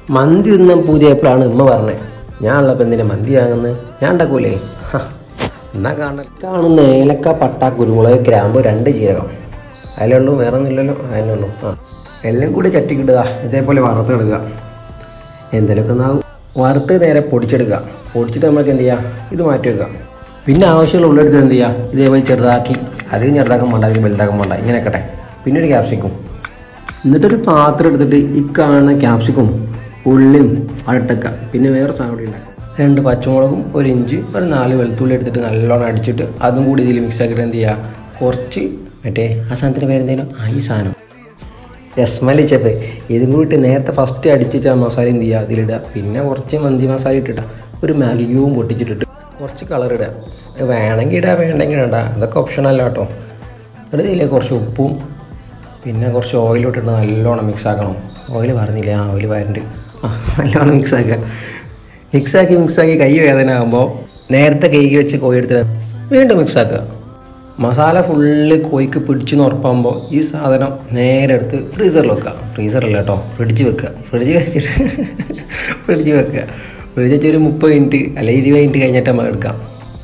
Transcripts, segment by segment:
മന്തി തിന്നാൻ പുതിയപ്പോഴാണ് ഉമ്മ പറഞ്ഞത് ഞാൻ ഉള്ളപ്പോൾ എന്തിനാ മന്തി വാങ്ങുന്നത് ഞാൻ ഉണ്ടാക്കൂലേ ഹ, എന്നാ കാണാൻ കാണുന്ന ഏലക്ക പട്ട കുരുമുളക് ഗ്രാമ്പ് രണ്ട് ജീരകം അതിലുള്ളൂ വേറെ ഒന്നുമില്ലല്ലോ അതിനുള്ളൂ ആ എല്ലാം കൂടി ചട്ടിക്കിടുക ഇതേപോലെ വറുത്തെടുക്കുക എന്തെങ്കിലുമൊക്കെ ഒന്ന് വറുത്ത് നേരെ പൊടിച്ചെടുക്കുക പൊടിച്ചിട്ട് നമുക്ക് എന്ത് ചെയ്യുക ഇത് മാറ്റി വെക്കുക പിന്നെ ആവശ്യമുള്ള ഉള്ളെടുത്ത് എന്ത് ചെയ്യുക ഇതേപോലെ ചെറുതാക്കി അധികം ചെറുതാക്കാൻ വേണ്ട അധികം വലുതാക്കാൻ വേണ്ട ഇങ്ങനെ വെക്കട്ടെ പിന്നെ ഒരു ക്യാപ്സിക്കും എന്നിട്ടൊരു പാത്രം എടുത്തിട്ട് ഈ കാണുന്ന ക്യാപ്സിക്കും ഉള്ളിയും അടട്ടക്ക പിന്നെ വേറെ സാധനം കൂടി ഉണ്ടാക്കാം രണ്ട് പച്ചമുളകും ഒരു ഇഞ്ചി ഒരു നാല് വെളുത്തുള്ളി എടുത്തിട്ട് നല്ലോണം അടിച്ചിട്ട് അതും കൂടി ഇതിൽ മിക്സ് ആക്കിയിട്ട് എന്ത് ചെയ്യുക കുറച്ച് മറ്റേ ആ സാധനത്തിൻ്റെ പേരെന്തേലും ആ ഈ സാധനം രസ്മലി ചെപ്പ് ഇതും കൂടി നേരത്തെ ഫസ്റ്റ് അടിച്ച മസാല എന്ത് ചെയ്യുക അതിലിടുക പിന്നെ കുറച്ച് മന്തി മസാല ഇട്ടിടുക ഒരു മാഗി ക്യൂബും പൊട്ടിച്ചിട്ടിട്ട് കുറച്ച് കളർ ഇടുക വേണമെങ്കിൽ ഇടുക വേണ്ടെങ്കിൽ ഇടണ്ട അതൊക്കെ ഓപ്ഷനല്ല കേട്ടോ എന്നിട്ട് ഇതിലേക്ക് കുറച്ച് ഉപ്പും പിന്നെ കുറച്ച് ഓയിലോട്ട് ഇട്ട് നല്ലോണം മിക്സ് ആക്കണം ഓയിൽ പറഞ്ഞില്ല ആ ഓയിൽ വരണ്ട് ആ നല്ലോണം മിക്സ് ആക്കുക മിക്സാക്കി മിക്സാക്കി കൈ വേദന ആകുമ്പോൾ നേരത്തെ കൈ വെച്ച് കോഴി എടുത്തിട്ട് വീണ്ടും മിക്സ് ആക്കുക മസാല ഫുള്ള് കോഴിക്ക് പിടിച്ചെന്ന് ഉറപ്പാകുമ്പോൾ ഈ സാധനം നേരെ എടുത്ത് ഫ്രീസറിൽ വെക്കുക ഫ്രീസറല്ല കേട്ടോ ഫ്രിഡ്ജ് വെക്കുക ഫ്രിഡ്ജ് വെച്ചിട്ട് ഫ്രിഡ്ജ് വെക്കുക ഫ്രിഡ്ജ് വെച്ച് ഒരു മുപ്പത് മിനിറ്റ് അല്ലെങ്കിൽ ഇരുപത് മിനിറ്റ് കഴിഞ്ഞിട്ട് നമുക്ക് എടുക്കാം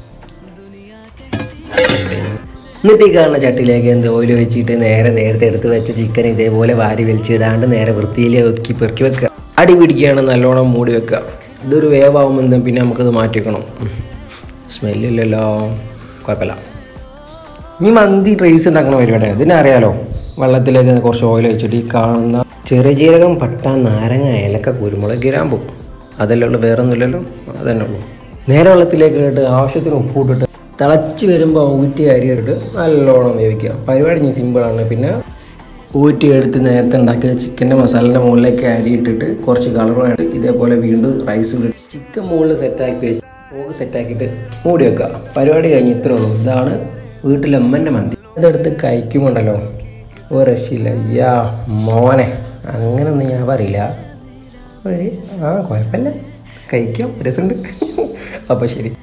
എന്നിട്ട് ഈ കാണുന്ന ചട്ടിയിലേക്ക് എന്ത് ഓയിൽ വെച്ചിട്ട് നേരെ നേരത്തെ എടുത്ത് വെച്ച ചിക്കൻ ഇതേപോലെ വാരി വലിച്ചിടാണ്ട് നേരെ വൃത്തിയിൽ ഒതുക്കി പെറുക്കി വെക്കുക അടി പിടിക്കുകയാണ് നല്ലോണം മൂടി വെക്കുക ഇതൊരു വേവാകുമ്പോൾ എന്താ പിന്നെ നമുക്കത് മാറ്റി വെക്കണം സ്മെല്ലില്ലല്ലോ കുഴപ്പമില്ല ഇനി മന്തി റൈസ് ഉണ്ടാക്കുന്ന പരിപാടിയാണ് ഇതിനെ അറിയാലോ വെള്ളത്തിലേക്ക് കുറച്ച് ഓയിൽ വെച്ചിട്ട് ഈ കാണുന്ന ചെറിയ ജീരകം പട്ട നാരങ്ങ ഏലക്ക കുരുമുളക് ഗ്രാമ്പു അതല്ലേ ഉള്ളൂ വേറെ ഒന്നുമില്ലല്ലോ അതന്നെ ഉള്ളൂ നേരെ വെള്ളത്തിലേക്ക് ഇട്ട് ആവശ്യത്തിന് ഉപ്പ് ഇട്ടിട്ട് തിളച്ച് വരുമ്പോൾ ഊറ്റി അരി ഇട്ടിട്ട് നല്ലോണം വേവിക്കുക പരിപാടി ഇനി സിമ്പിളാണ് പിന്നെ ഊറ്റി എടുത്ത് നേരത്തെ ഉണ്ടാക്കിയ ചിക്കൻ്റെ മസാലൻ്റെ മുകളിലേക്ക് അരി ഇട്ടിട്ട് കുറച്ച് കളറുമായിട്ട് ഇതേപോലെ വീണ്ടും റൈസ് ഇട്ട് ചിക്കൻ മുകളിൽ സെറ്റാക്കി വെച്ച് പോക്ക് സെറ്റാക്കിയിട്ട് മൂടി വെക്കുക പരിപാടി കഴിഞ്ഞ് ഇത്രേ ഉള്ളൂ ഇതാണ് വീട്ടിലെ അമ്മൻ്റെ മന്തി ഇതെടുത്ത് കഴിക്കുമുണ്ടല്ലോ ഒരു രക്ഷയില്ല യാ മോനെ അങ്ങനൊന്നും ഞാൻ പറയില്ല ഒരു ആ കുഴപ്പമില്ല കഴിക്കാം രസമുണ്ട് അപ്പോൾ ശരി